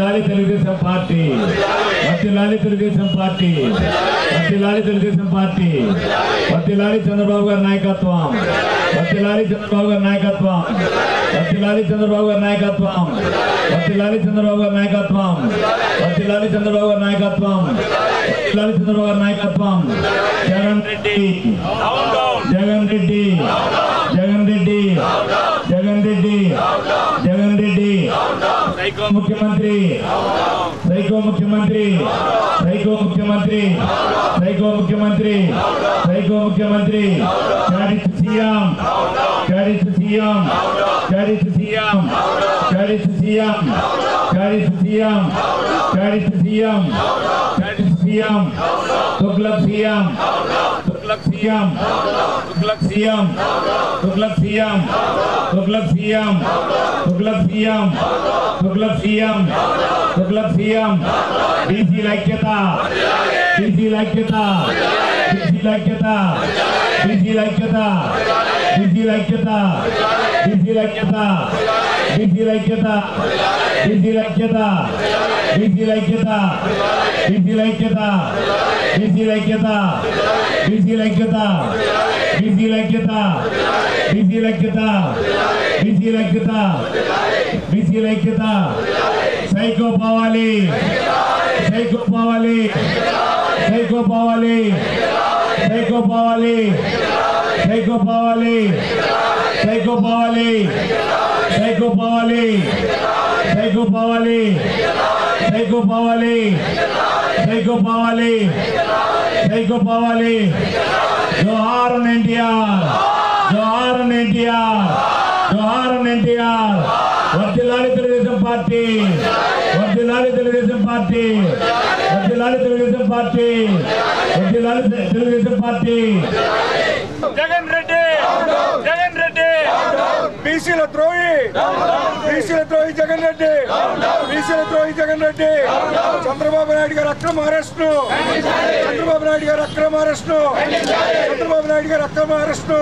వర్తిల్లాలి తెలుగుదేశం పార్టీ వర్తిల్లాలి తెలుగుదేశం పార్టీ వర్తిల్లాలి తెలుగుదేశం పార్టీ వర్తిల్లాలి చంద్రబాబు గారి నాయకత్వం వర్తిల్లాలి చంద్రబాబు గారి నాయకత్వం వర్తిల్లాలి చంద్రబాబు గారి నాయకత్వం వర్తిల్లాలి చంద్రబాబు గారి నాయకత్వం వర్తిల్లాలి చంద్రబాబు గారి నాయకత్వం వర్తిల్లాలి చంద్రబాబు గారి నాయకత్వం జగన్ రెడ్డి జగన్ రెడ్డి జగన్ రెడ్డి జగన్ రెడ్డి జగన్ రెడ్డి సైకో ముఖ్యమంత్రి సైకో ముఖ్యమంత్రి సైకో ముఖ్యమంత్రి సైకో ముఖ్యమంత్రి సైకో ముఖ్యమంత్రి చారిస్ సీఎం చారిస్ సీఎం చారిస్ సీఎం చారిస్ సీఎం చారిస్ సీఎం చారిస్ సీఎం చారిస్ CM Tughlaq CM Tughlaq CM Tughlaq CM Tughlaq CM Tughlaq CM Tughlaq CM Tughlaq CM Tughlaq CM BC ఐక్యత బీసీ ఐక్యత బీసీ ఐక్యత బీసీ ఐక్యత బీసీ ఐక్యత బీసీ ఐక్యత బీసీ ఐక్యత బీసీ ఐక్యత బీసీ ఐక్యత బీసీ ఐక్యత బీసీ ఐక్యత బీసీ ఐక్యత బీసీ ఐక్యత బీసీ ఐక్యత బీసీ ఐక్యత బీసీ ఐక్యత సైకో పోవాలి సైకో పోవాలి సైకో పోవాలి సైకో పోవాలి సైకో పోవాలి సైకో పోవాలి సైకో పోవాలి సైకో పోవాలి సైకో పోవాలి సైకో పోవాలి సైకో పోవాలి జోహార్ ఎన్టీఆర్ జోహార్ ఎన్టీఆర్ జోహార్ ఎన్టీఆర్ వర్దిలాలి తెలుగుదేశం పార్టీ వర్దిలాలి తెలుగుదేశం పార్టీ వర్దిలాలి తెలుగుదేశం పార్టీ వర్దిలాలి తెలుగుదేశం పార్టీ జగన్ రెడ్డి జగన్ రెడ్డి బీసీల ద్రోహి బీసీల ద్రోహి జగన్ రెడ్డి బీసీల ద్రోహి జగన్ రెడ్డి చంద్రబాబు నాయుడు గారు అక్రమ అరెస్టు చంద్రబాబు నాయుడు గారు అక్రమ అరెస్టు చంద్రబాబు నాయుడు గారు అక్రమ అరెస్టు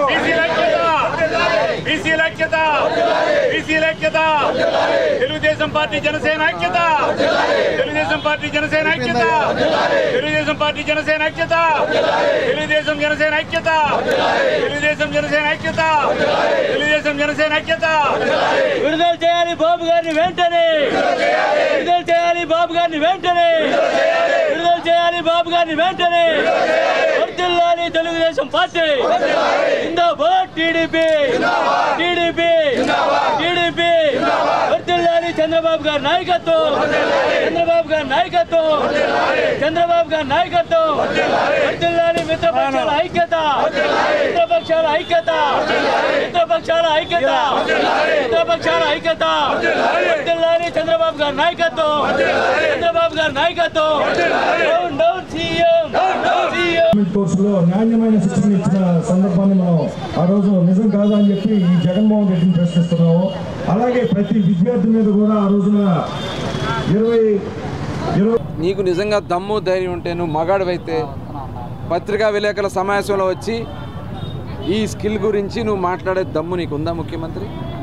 బీసీ ఐక్యత బీసీ ఐక్యత తెలుగుదేశం పార్టీ జనసేన ఐక్యత తెలుగుదేశం పార్టీ జనసేన ఐక్యత తెలుగుదేశం పార్టీ జనసేన ఐక్యత తెలుగుదేశం జనసేన ఐక్యత తెలుగుదేశం జనసేన ఐక్యత తెలుగుదేశం జనసేన ఐక్యత విడుదల చేయాలి బాబు గారిని వెంటనే విడుదల చేయాలి బాబు గారిని వెంటనే విడుదల చేయాలి బాబు గారిని వెంటనే వర్ధిల్లాలి తెలుగుదేశం పార్టీ జిందాబాద్ టీడీపీ టీడీపీ టీడీపీ వర్ధిల్లాలి చంద్రబాబు గారి నాయకత్వం చంద్రబాబు గారి నాయకత్వం చంద్రబాబు గారి నాయకత్వం వర్ధిల్లాలి మిత్రపక్షాల ఐక్యత మిత్రపక్షాల ఐక్యత మిత్రపక్షాల ఐక్యత మిత్రపక్షాల ఐక్యత వర్ధిల్లాలి చంద్రబాబు గారి నాయకత్వం చంద్రబాబు గారి నాయకత్వం డౌన్ డౌన్ సీఎం సీఎం కోర్సులో నాణ్యమైన శిక్షణ ఇచ్చిన సందర్భాన్ని మనం ఆ రోజు నిజం కాదా అని చెప్పి ఈ జగన్మోహన్ రెడ్డిని ప్రశ్నిస్తున్నాము అలాగే ప్రతి విద్యార్థి మీద కూడా ఆ రోజున ఇరవై ఇరవై నీకు నిజంగా దమ్ము ధైర్యం ఉంటే నువ్వు మగాడివైతే పత్రికా విలేకరుల సమావేశంలో వచ్చి ఈ స్కిల్ గురించి నువ్వు మాట్లాడే దమ్ము నీకు ఉందా ముఖ్యమంత్రి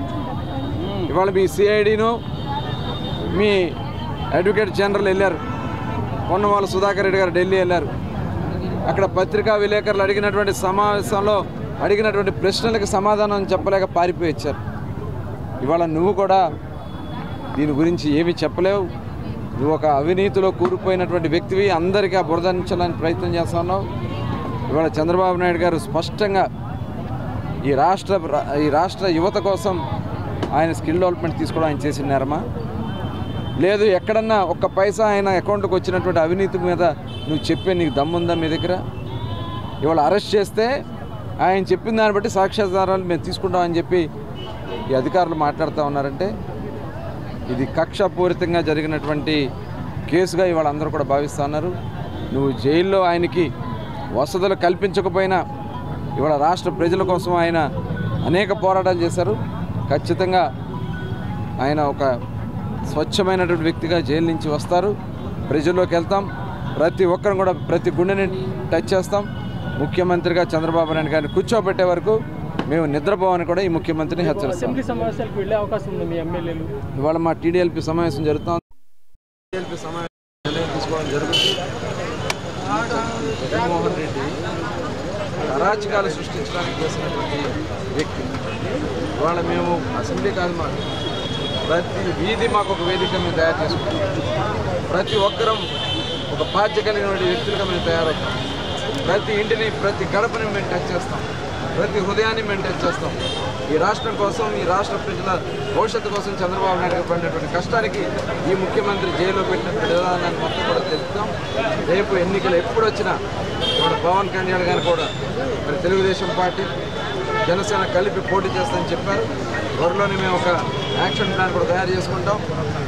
ఇవాళ మీ సిఐడిను మీ అడ్వకేట్ జనరల్ వెళ్ళారు పొన్నవాళ్ళ సుధాకర్ రెడ్డి గారు ఢిల్లీ వెళ్ళారు అక్కడ పత్రికా విలేకరులు అడిగినటువంటి సమావేశంలో అడిగినటువంటి ప్రశ్నలకు సమాధానం చెప్పలేక పారిపోయి వచ్చారు ఇవాళ నువ్వు కూడా దీని గురించి ఏమీ చెప్పలేవు నువ్వు ఒక అవినీతిలో కూరుకుపోయినటువంటి వ్యక్తివి అందరికీ ఆ బురదించడానికి ప్రయత్నం చేస్తా ఉన్నావు ఇవాళ చంద్రబాబు నాయుడు గారు స్పష్టంగా ఈ రాష్ట్ర ఈ రాష్ట్ర యువత కోసం ఆయన స్కిల్ డెవలప్మెంట్ తీసుకోవడం ఆయన చేసిన నేరమా లేదు ఎక్కడన్నా ఒక్క పైసా ఆయన అకౌంట్కి వచ్చినటువంటి అవినీతి మీద నువ్వు చెప్పే నీకు దమ్ముందా మీ దగ్గర ఇవాళ అరెస్ట్ చేస్తే ఆయన చెప్పిన దాన్ని బట్టి సాక్ష్యాధారాలు మేము తీసుకుంటామని చెప్పి ఈ అధికారులు మాట్లాడుతూ ఉన్నారంటే ఇది కక్షపూరితంగా జరిగినటువంటి కేసుగా ఇవాళ అందరూ కూడా భావిస్తూ ఉన్నారు నువ్వు జైల్లో ఆయనకి వసతులు కల్పించకపోయినా ఇవాళ రాష్ట్ర ప్రజల కోసం ఆయన అనేక పోరాటాలు చేశారు ఖచ్చితంగా ఆయన ఒక స్వచ్ఛమైనటువంటి వ్యక్తిగా జైలు నుంచి వస్తారు ప్రజల్లోకి వెళ్తాం ప్రతి ఒక్కరు కూడా ప్రతి గుండెని టచ్ చేస్తాం ముఖ్యమంత్రిగా చంద్రబాబు నాయుడు గారిని కూర్చోబెట్టే వరకు మేము నిద్రపోవని కూడా ఈ ముఖ్యమంత్రిని హెచ్చరిస్తాం అసెంబ్లీ సమావేశాలకు వెళ్ళే అవకాశం ఉంది మీ ఎమ్మెల్యేలు ఇవాళ మా టీడీఎల్పీ సమావేశం జరుగుతుంది కమిటీ సమావేశం నిర్ణయం తీసుకోవడం జరుగుతుంది జగన్మోహన్ రెడ్డి అరాచకాలు సృష్టించడానికి చేసినటువంటి వ్యక్తి ఇవాళ మేము అసెంబ్లీ కాదు మా ప్రతి వీధి మాకు ఒక వేదిక మేము తయారు చేసుకుంటాం ప్రతి ఒక్కరం ఒక బాధ్యత కలిగిన వ్యక్తులుగా మేము తయారవుతాం ప్రతి ఇంటిని ప్రతి గడపని మేము టచ్ చేస్తాం ప్రతి హృదయాన్ని మేము టచ్ చేస్తాం ఈ రాష్ట్రం కోసం ఈ రాష్ట్ర ప్రజల భవిష్యత్తు కోసం చంద్రబాబు నాయుడు గారు పడినటువంటి కష్టానికి ఈ ముఖ్యమంత్రి జైల్లో పెట్టినటువంటి విధానాన్ని మొత్తం కూడా తెలుపుతాం రేపు ఎన్నికలు ఎప్పుడు వచ్చినా మన పవన్ కళ్యాణ్ గారు కూడా మరి తెలుగుదేశం పార్టీ జనసేన కలిపి పోటీ చేస్తామని చెప్పారు త్వరలోనే మేము ఒక యాక్షన్ ప్లాన్ కూడా తయారు చేసుకుంటాం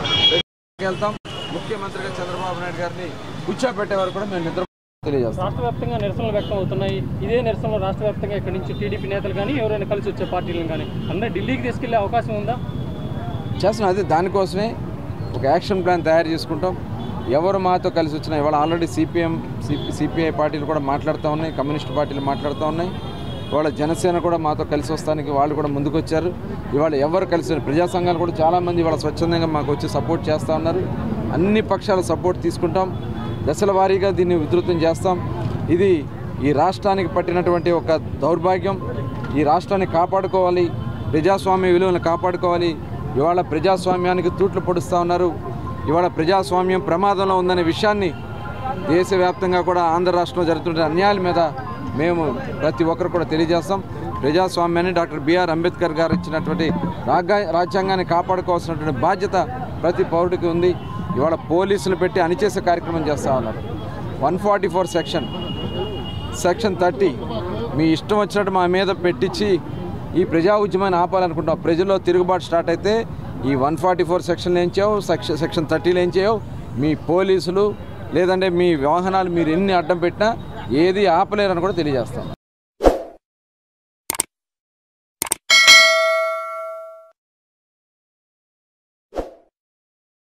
వెళ్తాం ముఖ్యమంత్రిగా చంద్రబాబు నాయుడు గారిని కూర్చోబెట్టే వరకు కూడా మేము నిద్ర తెలియజేస్తాం రాష్ట్ర వ్యాప్తంగా నిరసనలు వ్యక్తం అవుతున్నాయి ఇదే నిరసనలు రాష్ట్ర వ్యాప్తంగా ఇక్కడి నుంచి టీడీపీ నేతలు కానీ ఎవరైనా కలిసి వచ్చే పార్టీలను కానీ అందరూ ఢిల్లీకి తీసుకెళ్లే అవకాశం ఉందా చేస్తున్నాం అదే దానికోసమే ఒక యాక్షన్ ప్లాన్ తయారు చేసుకుంటాం ఎవరు మాతో కలిసి వచ్చినా ఇవాళ ఆల్రెడీ సిపిఎం సిపిఐ పార్టీలు కూడా మాట్లాడుతూ ఉన్నాయి కమ్యూనిస్ట్ పార్టీలు మాట్లాడుతూ ఉన్నాయి ఇవాళ జనసేన కూడా మాతో కలిసి వస్తానికి వాళ్ళు కూడా ముందుకు వచ్చారు ఇవాళ ఎవరు కలిసి ప్రజా సంఘాలు కూడా చాలామంది ఇవాళ స్వచ్ఛందంగా మాకు వచ్చి సపోర్ట్ చేస్తూ ఉన్నారు అన్ని పక్షాల సపోర్ట్ తీసుకుంటాం దశల వారీగా దీన్ని విధృతం చేస్తాం ఇది ఈ రాష్ట్రానికి పట్టినటువంటి ఒక దౌర్భాగ్యం ఈ రాష్ట్రాన్ని కాపాడుకోవాలి ప్రజాస్వామ్య విలువలను కాపాడుకోవాలి ఇవాళ ప్రజాస్వామ్యానికి తూట్లు పొడుస్తూ ఉన్నారు ఇవాళ ప్రజాస్వామ్యం ప్రమాదంలో ఉందనే విషయాన్ని దేశవ్యాప్తంగా కూడా ఆంధ్ర రాష్ట్రంలో జరుగుతున్న అన్యాయాల మీద మేము ప్రతి ఒక్కరు కూడా తెలియజేస్తాం ప్రజాస్వామ్యాన్ని డాక్టర్ బిఆర్ అంబేద్కర్ గారు ఇచ్చినటువంటి రాగా రాజ్యాంగాన్ని కాపాడుకోవాల్సినటువంటి బాధ్యత ప్రతి పౌరుడికి ఉంది ఇవాళ పోలీసులు పెట్టి అణిచేసే కార్యక్రమం చేస్తూ ఉన్నారు one forty four section section thirty మీ ఇష్టం వచ్చినట్టు మా మీద పెట్టించి ఈ ప్రజా ఉద్యమాన్ని ఆపాలనుకుంటాం ప్రజల్లో తిరుగుబాటు స్టార్ట్ అయితే ఈ వన్ ఫార్టీ ఫోర్ సెక్షన్లు ఏం చేయవు సెక్షన్ సెక్షన్ థర్టీలు ఏం చేయవు మీ పోలీసులు లేదంటే మీ వాహనాలు మీరు ఎన్ని అడ్డం పెట్టినా ఏది ఆపలేరని కూడా తెలియజేస్తాం